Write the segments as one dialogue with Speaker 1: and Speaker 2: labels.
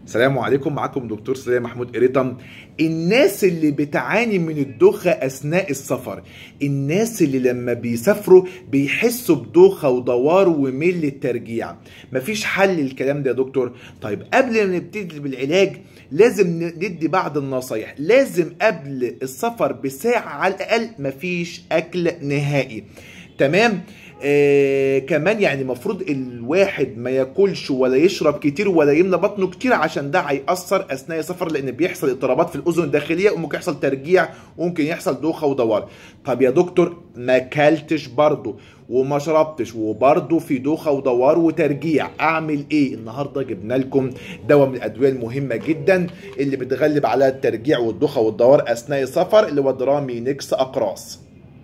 Speaker 1: السلام عليكم معاكم دكتور سليم محمود قريطم الناس اللي بتعاني من الدوخة أثناء السفر الناس اللي لما بيسافروا بيحسوا بدوخة ودوار وميل للترجيع مفيش حل للكلام ده يا دكتور طيب قبل ما نبتدي بالعلاج لازم ندي بعض النصايح لازم قبل السفر بساعة على الأقل مفيش أكل نهائي تمام آه كمان يعني المفروض الواحد ما ياكلش ولا يشرب كتير ولا يملى بطنه كتير عشان ده هيأثر اثناء السفر لان بيحصل اضطرابات في الاذن الداخليه وممكن يحصل ترجيع وممكن يحصل دوخه ودوار طب يا دكتور ما اكلتش برضه وما شربتش وبرضه في دوخه ودوار وترجيع اعمل ايه النهارده جبنا لكم دواء من الادويه المهمه جدا اللي بتغلب على الترجيع والدوخه والدوار اثناء السفر اللي هو درامي نيكس اقراص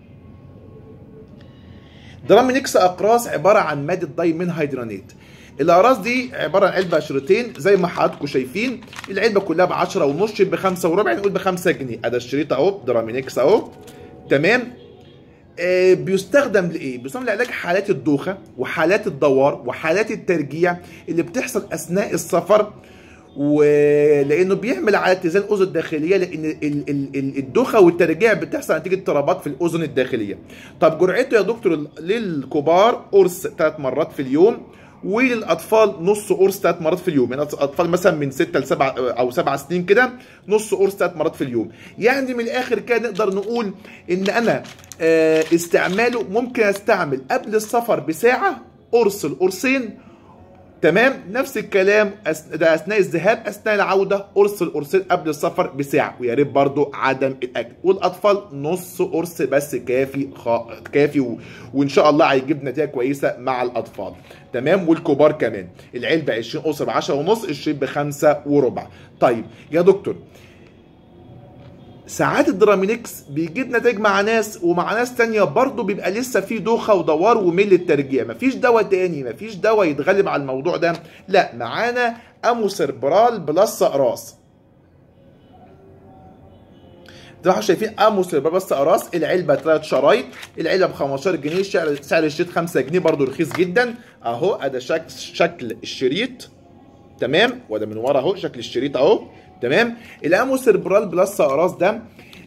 Speaker 1: درامينكس اقراص عباره عن ماده دايمين هيدرانيت الاقراص دي عباره عن علبه شريطين زي ما حضراتكم شايفين العلبه كلها ب 10 ونص ب 5 وربع نقول ب 5 جنيه ادي الشريط اهو درامينكس اهو تمام آه بيستخدم لايه؟ بيستخدم لعلاج حالات الدوخه وحالات الدوار وحالات الترجيع اللي بتحصل اثناء السفر ولانه بيعمل على اتزان الاذن الداخليه لان الدوخه والترجيع بتحصل نتيجه اضطرابات في الاذن الداخليه. طب جرعته يا دكتور للكبار قرص ثلاث مرات في اليوم وللاطفال نص قرص ثلاث مرات في اليوم يعني الاطفال مثلا من 6 ل 7 او 7 سنين كده نص قرص ثلاث مرات في اليوم يعني من الاخر كده نقدر نقول ان انا استعماله ممكن استعمل قبل السفر بساعه قرص القرصين تمام نفس الكلام ده اثناء الذهاب اثناء العوده قرص القرصين قبل السفر بساعه ويا ريت برضه عدم الاكل والاطفال نص قرص بس كافي خ... كافي و... وان شاء الله هيجيب نتيجه كويسه مع الاطفال تمام والكبار كمان العلبه 20 قرص ب 10 ونص الشريط بخمسة وربع طيب يا دكتور ساعات الدرامينكس بيجيب نتائج مع ناس ومع ناس تانية برضه بيبقى لسه في دوخة ودوار وميل للترجيع مفيش دواء تاني مفيش دواء يتغلب على الموضوع ده لا معانا اموسربرال بلس اقراص زي ما شايفين اموسربرال بلس اقراص العلبه ثلاث شرايط العلبه ب 15 جنيه سعر سعر الشريط 5 جنيه برضه رخيص جدا اهو ادي شكل شكل الشريط تمام وده من ورا اهو شكل الشريط اهو تمام الامو سيربرال بلس اقراص ده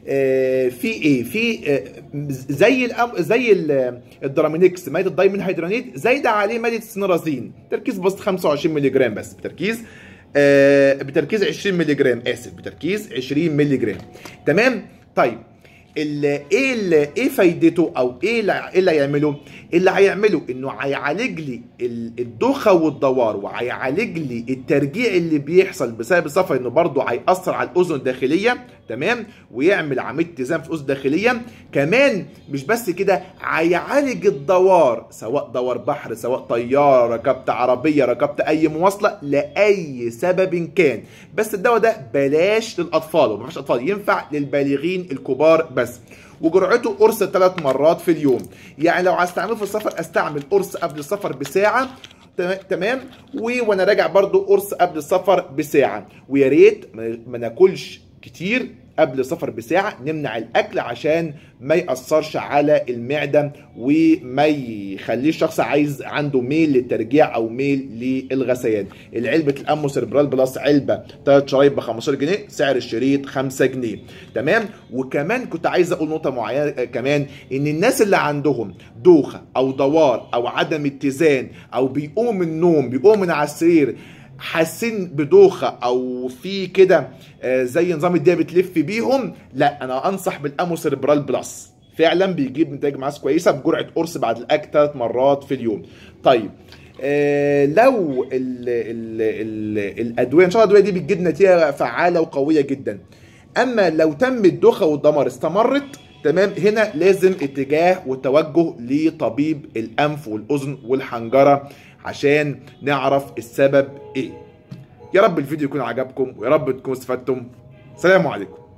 Speaker 1: آه في ايه في آه زي الأم زي الدرامينكس ماده الدايمين هيدرانيت زايده عليه ماده السنرازين تركيز بسيط 25 مللي جرام بس بتركيز آه بتركيز 20 مللي جرام اسف بتركيز 20 مللي جرام تمام طيب اللي ايه اللي ايه فايدته او ايه اللي هيعمله اللي هيعمله انه هيعالج لي الدوخه والدوار وهيعالج لي الترجيع اللي بيحصل بسبب السفر انه برضه هياثر على الاذن الداخليه تمام ويعمل عمليه اتزان في الاذن الداخليه كمان مش بس كده هيعالج الدوار سواء دوار بحر سواء طياره ركبت عربيه ركبت اي مواصله لاي سبب كان بس الدواء ده بلاش للاطفال وما اطفال ينفع للبالغين الكبار بس وجرعته قرص ثلاث مرات في اليوم يعني لو هستعمله في السفر استعمل قرص قبل السفر بساعه تمام وانا راجع برضو قرص قبل السفر بساعه ويا ريت ما ناكلش كتير قبل السفر بساعة نمنع الأكل عشان ما يأثرش على المعدة وما يخليش شخص عايز عنده ميل للترجيع أو ميل للغثيان العلبة الأمو سيربرال بلس علبة 3 شرايط ب 15 جنيه سعر الشريط 5 جنيه تمام وكمان كنت عايز أقول نقطة معينة كمان إن الناس اللي عندهم دوخة أو دوار أو عدم اتزان أو بيقوموا من النوم بيقوموا من على السرير حاسين بدوخه او في كده زي نظام الدنيا بتلف بيهم لا انا انصح بالامو سيربرال بلس فعلا بيجيب نتائج معاه كويسه بجرعه قرص بعد الاكل ثلاث مرات في اليوم طيب آه لو ال ال ال الادويه ان شاء الله الادويه دي بتجيب نتيجه فعاله وقويه جدا اما لو تم الدوخه والدمار استمرت تمام هنا لازم اتجاه وتوجه لطبيب الانف والاذن والحنجره عشان نعرف السبب ايه يا رب الفيديو يكون عجبكم ويا رب تكونوا استفدتم سلام عليكم